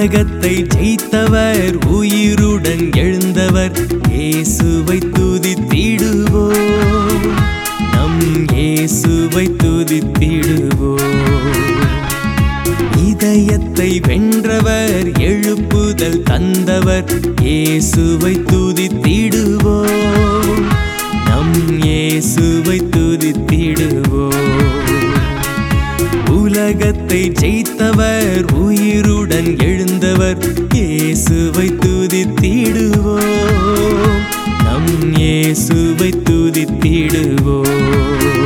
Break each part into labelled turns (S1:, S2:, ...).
S1: உலகத்தை ஜெயித்தவர் உயிருடன் எழுந்தவர் இயேசுவை துதித்திடுவோம் நம் இயேசுவை துதித்திடுவோம் இதயத்தை வென்றவர் எழுப்புதல் தந்தவர் இயேசுவை துதித்திடுவோம் நம் இயேசுவை துதித்திடுவோம் உலகத்தை ஜெயித்தவர் உயிருடன் எழுந்தவர் இயேசுவை துதித்திடுவோம் நம் இயேசுவை துதித்திடுவோம்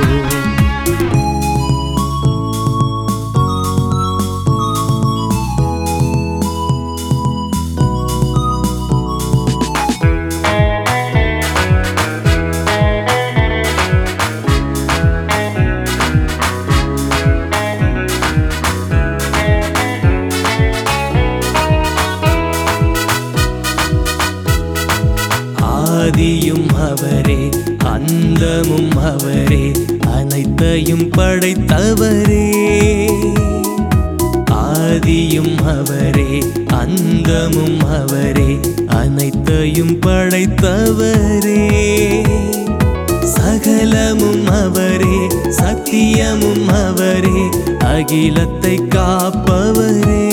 S1: ஆதியும் அவரே அந்தமும் அவரே அனைத்தையும் படைத்தவரே ஆதியும் அவரே அந்தமும் அவரே அனைத்தையும் படைத்தவரே சகலமும் அவரே சத்தியமும் அவரே அகிலத்தை காப்பவரே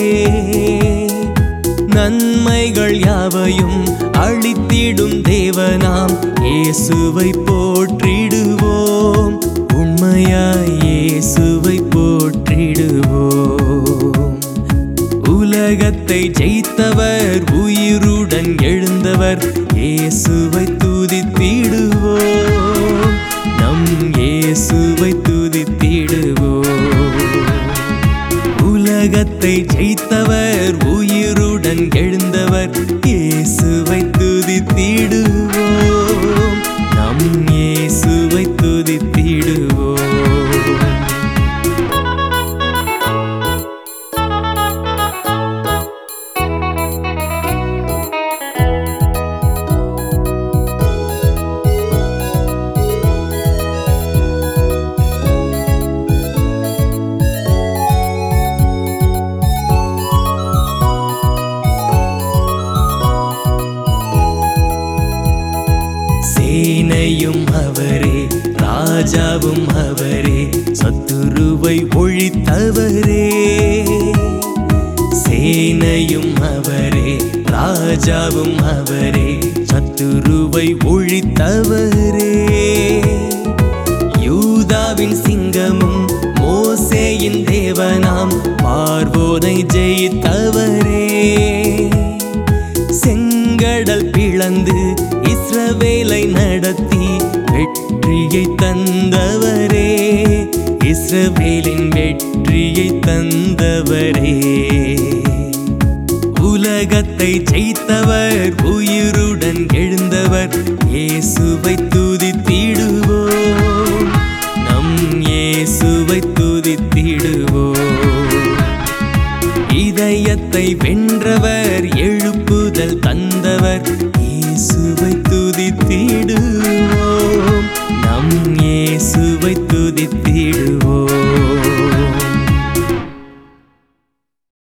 S1: நன்மைகள் யாவையும் அளித்திடும் தேவனாம் இயேசுவை போற்றிடுவோம் உண்மையாய் இயேசுவை போற்றிடுவோம் உலகத்தை ஜெயித்தவர் உயிருடன் எழுந்தவர் இயேசுவை துதித்திடுவோம் நம் இயேசுவை துதித்திடுவோம் உலகத்தை ஜெயித்தவர் உயிருடன் எழுந்தவர் இயேசுவை துதித்திடுவோம் நம் இயேசுவை துதித்திடுவோம் சேனையும் அவரே ராஜாவும் அவரே சத்துருவை ஒழித்தவரே சேனையும் அவரே ராஜாவும் அவரே சத்துருவை ஒழித்தவரே யூதாவின் சிங்கமும் மோசேயின் தேவனாம் பார்வோனை ஜெயித்தவரே செங்கடல் பிளந்து இஸ்ரவேலை நடத்தி வெற்றியை தந்தவரே இஸ்ரவேலின் வெற்றியை தந்தவரே உலகத்தை ஜெயித்தவர் உயிருடன் எழுந்தவர் இயேசுவை துதித்திடுவோம் நம் இயேசுவை துதித்திடுவோம் இதயத்தை வென்றவர் எழுப்புதல் தந்தவர் இயேசுவை துதித்திடுவோம் நம் இயேசு